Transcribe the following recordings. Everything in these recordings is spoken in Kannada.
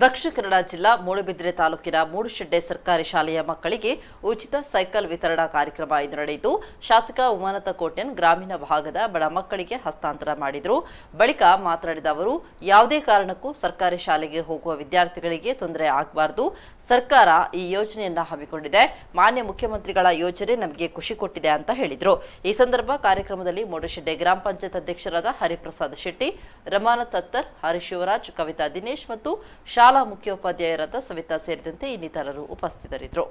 ದಕ್ಷಿಣ ಕನ್ನಡ ಜಿಲ್ಲಾ ಮೂಡುಬಿದಿರೆ ತಾಲೂಕಿನ ಮೂಡುಶೆಡ್ಡೆ ಸರ್ಕಾರಿ ಶಾಲೆಯ ಮಕ್ಕಳಿಗೆ ಉಚಿತ ಸೈಕಲ್ ವಿತರಣಾ ಕಾರ್ಯಕ್ರಮ ಇಂದು ನಡೆಯಿತು ಶಾಸಕ ಉಮಾನತ ಕೋಟ್ಯನ್ ಗ್ರಾಮೀಣ ಭಾಗದ ಬಡ ಮಕ್ಕಳಿಗೆ ಹಸ್ತಾಂತರ ಮಾಡಿದರು ಬಳಿಕ ಮಾತನಾಡಿದ ಅವರು ಯಾವುದೇ ಕಾರಣಕ್ಕೂ ಸರ್ಕಾರಿ ಶಾಲೆಗೆ ಹೋಗುವ ವಿದ್ಯಾರ್ಥಿಗಳಿಗೆ ತೊಂದರೆ ಆಗಬಾರದು ಸರ್ಕಾರ ಈ ಯೋಜನೆಯನ್ನ ಹಮ್ಮಿಕೊಂಡಿದೆ ಮಾನ್ಯ ಮುಖ್ಯಮಂತ್ರಿಗಳ ಯೋಜನೆ ನಮಗೆ ಖುಷಿ ಕೊಟ್ಟಿದೆ ಅಂತ ಹೇಳಿದರು ಈ ಸಂದರ್ಭ ಕಾರ್ಯಕ್ರಮದಲ್ಲಿ ಮೂಡುಶೆಡ್ಡೆ ಗ್ರಾಮ ಪಂಚಾಯತ್ ಅಧ್ಯಕ್ಷರಾದ ಹರಿಪ್ರಸಾದ್ ಶೆಟ್ಟಿ ರಮಾನತ್ ಅತ್ತರ್ ಹರಿ ಶಿವರಾಜ್ ಕವಿತಾ ದಿನೇಶ್ ಮತ್ತು ಶಾಲಾ ಮುಖ್ಯೋಪಾಧ್ಯಾಯರಾದ ಸವಿತಾ ಸೇರಿದಂತೆ ಇನ್ನಿತರರು ಉಪಸ್ಥಿತರಿದ್ದರು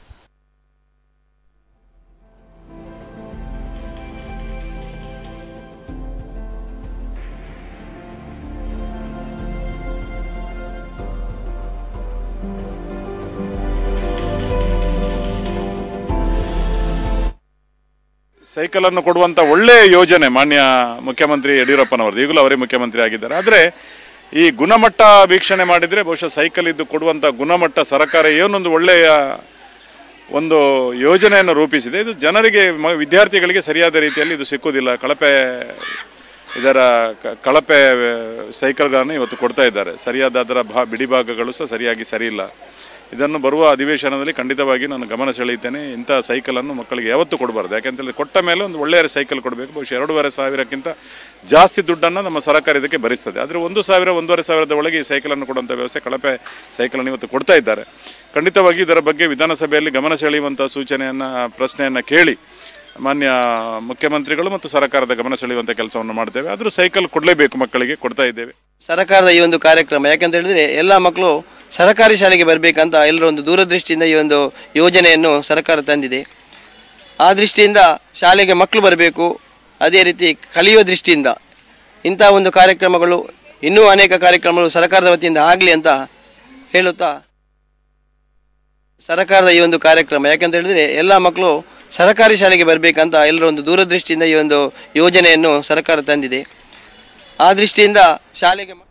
ಸೈಕಲನ್ನು ಕೊಡುವಂಥ ಒಳ್ಳೆಯ ಯೋಜನೆ ಮಾನ್ಯ ಮುಖ್ಯಮಂತ್ರಿ ಯಡಿಯೂರಪ್ಪನವರದ್ದು ಈಗಲೂ ಅವರೇ ಮುಖ್ಯಮಂತ್ರಿ ಆಗಿದ್ದಾರೆ ಆದರೆ ಈ ಗುಣಮಟ್ಟ ವೀಕ್ಷಣೆ ಮಾಡಿದರೆ ಬಹುಶಃ ಸೈಕಲ್ ಇದ್ದು ಕೊಡುವಂಥ ಗುಣಮಟ್ಟ ಸರ್ಕಾರ ಏನೊಂದು ಒಳ್ಳೆಯ ಒಂದು ಯೋಜನೆಯನ್ನು ರೂಪಿಸಿದೆ ಇದು ಜನರಿಗೆ ಮ ವಿದ್ಯಾರ್ಥಿಗಳಿಗೆ ಸರಿಯಾದ ರೀತಿಯಲ್ಲಿ ಇದು ಸಿಕ್ಕುವುದಿಲ್ಲ ಕಳಪೆ ಇದರ ಕ- ಕಳಪೆ ಸೈಕಲ್ಗಳನ್ನು ಇವತ್ತು ಕೊಡ್ತಾ ಇದ್ದಾರೆ ಸರಿಯಾದ ಅದರ ಭಾ ಬಿಡಿ ಭಾಗಗಳು ಸಹ ಸರಿಯಾಗಿ ಸರಿಯಿಲ್ಲ ಇದನ್ನು ಬರುವ ಅಧಿವೇಶನದಲ್ಲಿ ಖಂಡಿತವಾಗಿ ನಾನು ಗಮನ ಸೆಳೆಯುತ್ತೇನೆ ಇಂಥ ಸೈಕಲನ್ನು ಮಕ್ಕಳಿಗೆ ಯಾವತ್ತೂ ಕೊಡಬಾರ್ದು ಯಾಕೆಂತೇಳಿ ಕೊಟ್ಟ ಮೇಲೆ ಒಂದು ಒಳ್ಳೆಯ ಸೈಕಲ್ ಕೊಡಬೇಕು ಬಹುಶಃ ಎರಡೂವರೆ ಸಾವಿರಕ್ಕಿಂತ ಜಾಸ್ತಿ ದುಡ್ಡನ್ನು ನಮ್ಮ ಸರ್ಕಾರ ಇದಕ್ಕೆ ಭರಿಸ್ತದೆ ಆದರೆ ಒಂದು ಸಾವಿರ ಒಂದೂವರೆ ಸಾವಿರದ ಒಳಗೆ ಈ ಸೈಕಲನ್ನು ಕೊಡುವಂಥ ವ್ಯವಸ್ಥೆ ಕಳಪೆ ಸೈಕಲನ್ನು ಇವತ್ತು ಕೊಡ್ತಾ ಇದ್ದಾರೆ ಖಂಡಿತವಾಗಿ ಇದರ ಬಗ್ಗೆ ವಿಧಾನಸಭೆಯಲ್ಲಿ ಗಮನ ಸೆಳೆಯುವಂಥ ಸೂಚನೆಯನ್ನು ಪ್ರಶ್ನೆಯನ್ನು ಕೇಳಿ ಮಾನ್ಯ ಮುಖ್ಯಮಂತ್ರಿಗಳು ಮತ್ತು ಸರ್ಕಾರದ ಗಮನ ಸೆಳೆಯುವಂಥ ಕೆಲಸವನ್ನು ಮಾಡ್ತೇವೆ ಆದರೂ ಸೈಕಲ್ ಕೊಡಲೇಬೇಕು ಮಕ್ಕಳಿಗೆ ಕೊಡ್ತಾ ಇದ್ದೇವೆ ಸರ್ಕಾರದ ಈ ಒಂದು ಕಾರ್ಯಕ್ರಮ ಯಾಕಂತ ಹೇಳಿದ್ರೆ ಎಲ್ಲ ಮಕ್ಕಳು ಸರ್ಕಾರಿ ಶಾಲೆಗೆ ಬರಬೇಕಂತ ಎಲ್ಲರ ಒಂದು ದೂರದೃಷ್ಟಿಯಿಂದ ಈ ಒಂದು ಯೋಜನೆಯನ್ನು ಸರ್ಕಾರ ತಂದಿದೆ ಆ ದೃಷ್ಟಿಯಿಂದ ಶಾಲೆಗೆ ಮಕ್ಕಳು ಬರಬೇಕು ಅದೇ ರೀತಿ ಕಲಿಯುವ ದೃಷ್ಟಿಯಿಂದ ಇಂಥ ಒಂದು ಕಾರ್ಯಕ್ರಮಗಳು ಇನ್ನೂ ಅನೇಕ ಕಾರ್ಯಕ್ರಮಗಳು ಸರ್ಕಾರದ ವತಿಯಿಂದ ಆಗಲಿ ಅಂತ ಹೇಳುತ್ತಾ ಸರ್ಕಾರದ ಈ ಒಂದು ಕಾರ್ಯಕ್ರಮ ಯಾಕಂತ ಹೇಳಿದ್ರೆ ಎಲ್ಲ ಮಕ್ಕಳು ಸರ್ಕಾರಿ ಶಾಲೆಗೆ ಬರಬೇಕಂತ ಎಲ್ಲರ ಒಂದು ದೂರದೃಷ್ಟಿಯಿಂದ ಈ ಒಂದು ಯೋಜನೆಯನ್ನು ಸರ್ಕಾರ ತಂದಿದೆ ಆ ದೃಷ್ಟಿಯಿಂದ ಶಾಲೆಗೆ ಮ-